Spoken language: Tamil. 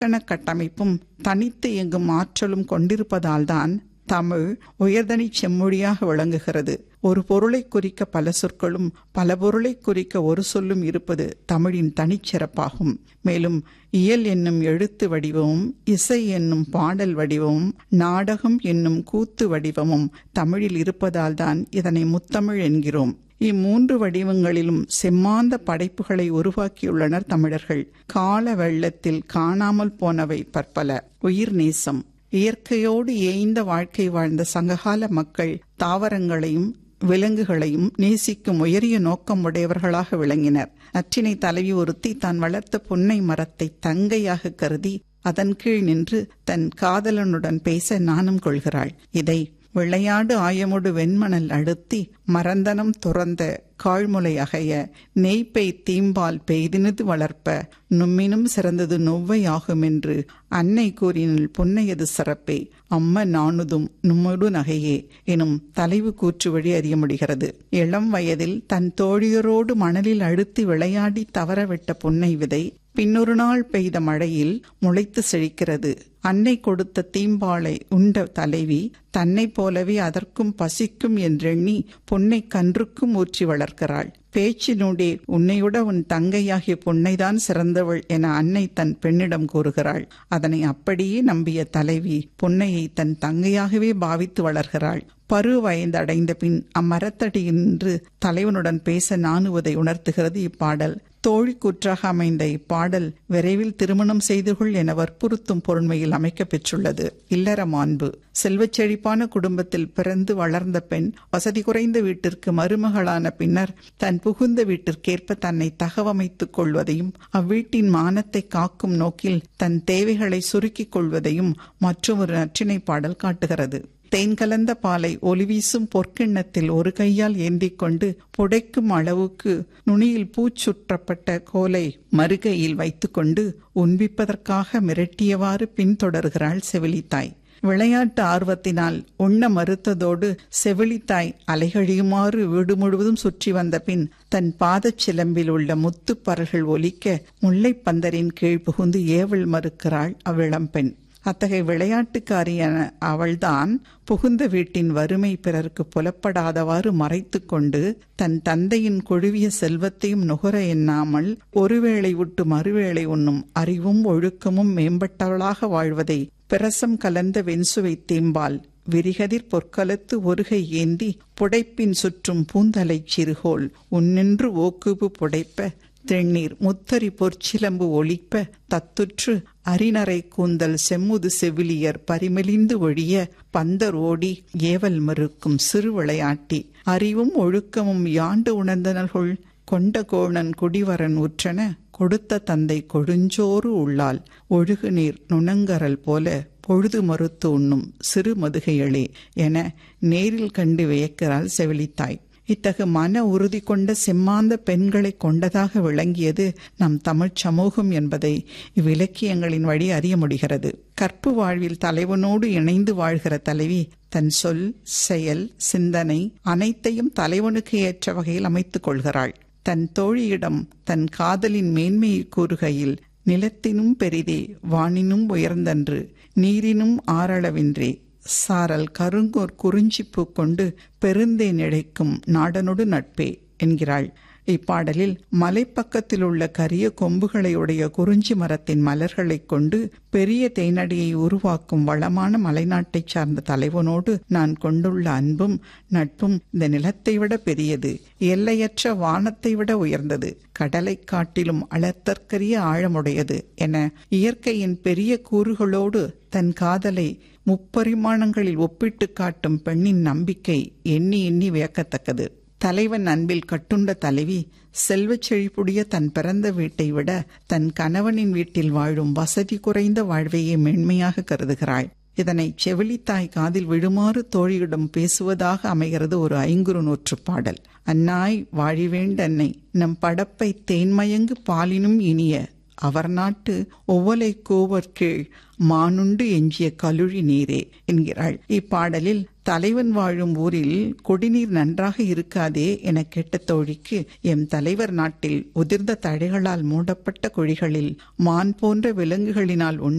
இலக்கண கட்டமைப்பும் தனித்து இயங்கும் ஆற்றலும் கொண்டிருப்பதால்தான் தமிழ் உயர்தனி செம்மொழியாக விளங்குகிறது ஒரு பொருளை குறிக்க பல சொற்களும் பல பொருளை குறிக்க ஒரு சொல்லும் இருப்பது தமிழின் தனிச்சிறப்பாகும் மேலும் இயல் என்னும் எழுத்து வடிவமும் இசை என்னும் பாடல் வடிவமும் நாடகம் என்னும் கூத்து வடிவமும் தமிழில் இருப்பதால்தான் இதனை முத்தமிழ் என்கிறோம் இம்மூன்று வடிவங்களிலும் செம்மாந்த படைப்புகளை உருவாக்கியுள்ளனர் தமிழர்கள் கால வெள்ளத்தில் காணாமல் போனவை பற்பல உயிர் நேசம் இயற்கையோடு ஏய்ந்த வாழ்க்கை வாழ்ந்த சங்ககால மக்கள் தாவரங்களையும் விலங்குகளையும் நேசிக்கும் உயரிய நோக்கம் உடையவர்களாக விளங்கினர் நற்றினை தலைவி ஒருத்தி தான் வளர்த்த புன்னை மரத்தை தங்கையாக கருதி அதன் கீழ் நின்று தன் காதலனுடன் பேச நாணம் கொள்கிறாள் இதை விளையாடு ஆயமுடு வெண்மணல் அழுத்தி மரந்தனம் துறந்த காழ்முலை அகைய நெய்ப்பை தீம்பால் பெய்தினது வளர்ப்ப நும்மினும் சிறந்தது நொவ்வை ஆகும் என்று அன்னை கூறினில் புன்னையது சிறப்பே அம்ம நாணுதும் நும்மடு நகையே எனும் தலைவு கூற்று வழி அறிய முடிகிறது இளம் வயதில் தன் தோழியரோடு மணலில் அழுத்தி விளையாடி தவறவிட்ட புன்னை விதை பின்னொரு நாள் பெய்த மழையில் முளைத்து செழிக்கிறது அன்னை கொடுத்த தீம்பாலை உண்ட தலைவி தன்னை போலவே அதற்கும் பசிக்கும் என்றெண்ணி பொன்னை கன்றுக்கும் ஊற்றி வளர்க்கிறாள் பேச்சினூடே உன்னையுட உன் தங்கையாகிய பொன்னைதான் சிறந்தவள் என அன்னை தன் பெண்ணிடம் கூறுகிறாள் அதனை அப்படியே நம்பிய தலைவி பொன்னையை தன் தங்கையாகவே பாவித்து வளர்கிறாள் பரு வயதடைந்த பின் அம்மரத்தடியின்று தலைவனுடன் பேச நாணுவதை உணர்த்துகிறது இப்பாடல் தோழி கூற்றாக அமைந்த இப்பாடல் விரைவில் திருமணம் செய்து கொள் என வற்புறுத்தும் பொருண்மையில் அமைக்க பெற்றுள்ளது இல்லற மாண்பு செல்வச் செழிப்பான குடும்பத்தில் பிறந்து வளர்ந்த பெண் வசதி குறைந்த வீட்டிற்கு மருமகளான பின்னர் தன் புகுந்த வீட்டிற்கேற்ப தன்னை தகவமைத்துக் கொள்வதையும் அவ்வீட்டின் மானத்தை காக்கும் நோக்கில் தன் தேவைகளை சுருக்கிக் கொள்வதையும் மற்றொரு நற்றினை பாடல் காட்டுகிறது தேன் கலந்த பாலை ஒளிவீசும் பொற்கிண்ணத்தில் ஒரு கையால் ஏந்திக் கொண்டு புடைக்கும் அளவுக்கு நுனியில் பூச்சுற்றப்பட்ட கோலை மறுகையில் வைத்துக்கொண்டு உண்பிப்பதற்காக மிரட்டியவாறு பின்தொடர்கிறாள் செவிலித்தாய் விளையாட்டு ஆர்வத்தினால் உண்ண மறுத்ததோடு செவிலித்தாய் அலைகழியுமாறு வீடு முழுவதும் சுற்றி வந்த பின் தன் பாதச் சிலம்பில் உள்ள முத்துப் பரல்கள் ஒலிக்க முல்லைப்பந்தரின் கீழ் புகுந்து ஏவல் மறுக்கிறாள் அவ்விளம்பெண் அத்தகைய விளையாட்டுக்காரியான அவள்தான் புகுந்த வீட்டின் வறுமை பிறருக்கு புலப்படாதவாறு மறைத்து கொண்டு தன் தந்தையின் கொழுவிய செல்வத்தையும் நுகர எண்ணாமல் ஒருவேளை விட்டு மறுவேளை உண்ணும் அறிவும் ஒழுக்கமும் மேம்பட்டவளாக வாழ்வதை பிரசம் கலந்த வெண்சுவை தீம்பால் விரிகதிர் பொற்கலத்து ஒருகை ஏந்தி புடைப்பின் சுற்றும் பூந்தலைச் சிறுகோள் உன்னின்று ஓக்குபு புடைப்ப தென்னீர் முத்தரி பொற்சிலம்பு ஒழிப்ப தத்துற்று அரிநரை கூந்தல் செம்முது செவிலியர் பரிமெலிந்து ஒழிய பந்தர் ஓடி ஏவல் மறுக்கும் சிறு விளையாட்டி அறிவும் ஒழுக்கமும் யாண்டு உணர்ந்தனர்கள் கொண்ட கோணன் குடிவரன் உற்றன கொடுத்த தந்தை கொழுஞ்சோறு உள்ளால் ஒழுகு நீர் நுணங்கரல் போல பொழுது மறுத்து உண்ணும் சிறு மதுகைகளே என நேரில் கண்டு வியக்கிறாள் செவிலித்தாய் இத்தகு மன உறுதி கொண்ட செம்மாந்த பெண்களை கொண்டதாக விளங்கியது நம் தமிழ்ச் சமூகம் என்பதை இவ்விலக்கியங்களின் வழி அறிய முடிகிறது கற்பு வாழ்வில் தலைவனோடு இணைந்து வாழ்கிற தலைவி தன் சொல் செயல் சிந்தனை அனைத்தையும் தலைவனுக்கு ஏற்ற வகையில் அமைத்துக் கொள்கிறாள் தன் தோழியிடம் தன் காதலின் மேன்மையை கூறுகையில் நிலத்தினும் பெரிதே வானினும் உயர்ந்தன்று நீரினும் ஆறளவின்றே சாரல் கருங்கோர் குறிஞ்சிப்பூ கொண்டு பெருந்தேன் இழைக்கும் நாடனொடு நட்பே என்கிறாள் இப்பாடலில் மலைப்பக்கத்தில் உள்ள கரிய கொம்புகளை உடைய குறிஞ்சி மரத்தின் மலர்களைக் கொண்டு பெரிய தேனடியை உருவாக்கும் வளமான மலைநாட்டைச் சார்ந்த தலைவனோடு நான் கொண்டுள்ள அன்பும் நட்பும் இந்த நிலத்தை விட பெரியது எல்லையற்ற வானத்தை விட உயர்ந்தது கடலை காட்டிலும் அளத்தற்கரிய ஆழமுடையது என இயற்கையின் பெரிய கூறுகளோடு தன் காதலை முப்பரிமாணங்களில் ஒப்பிட்டு காட்டும் பெண்ணின் நம்பிக்கை எண்ணி எண்ணி வியக்கத்தக்கது தலைவன் அன்பில் கட்டுண்ட தலைவி செல்வச் செழிப்புடைய தன் பிறந்த வீட்டை விட தன் கணவனின் வீட்டில் வாழும் வசதி குறைந்த வாழ்வையே மென்மையாக கருதுகிறாள் இதனை செவிலித்தாய் காதில் விழுமாறு தோழியிடம் பேசுவதாக அமைகிறது ஒரு ஐங்குறு நூற்று பாடல் அன்னாய் வாழிவேண்டன்னை நம் படப்பை தேன்மயங்கு பாலினும் இனிய அவர் நாட்டு ஒவ்வொலை கோவர் கீழ் மானுண்டு எஞ்சிய கலுழி நீரே என்கிறாள் இப்பாடலில் தலைவன் வாழும் ஊரில் குடிநீர் நன்றாக இருக்காதே என கேட்ட தோழிக்கு எம் தலைவர் நாட்டில் உதிர்ந்த தழைகளால் மூடப்பட்ட குழிகளில் மான் போன்ற விலங்குகளினால்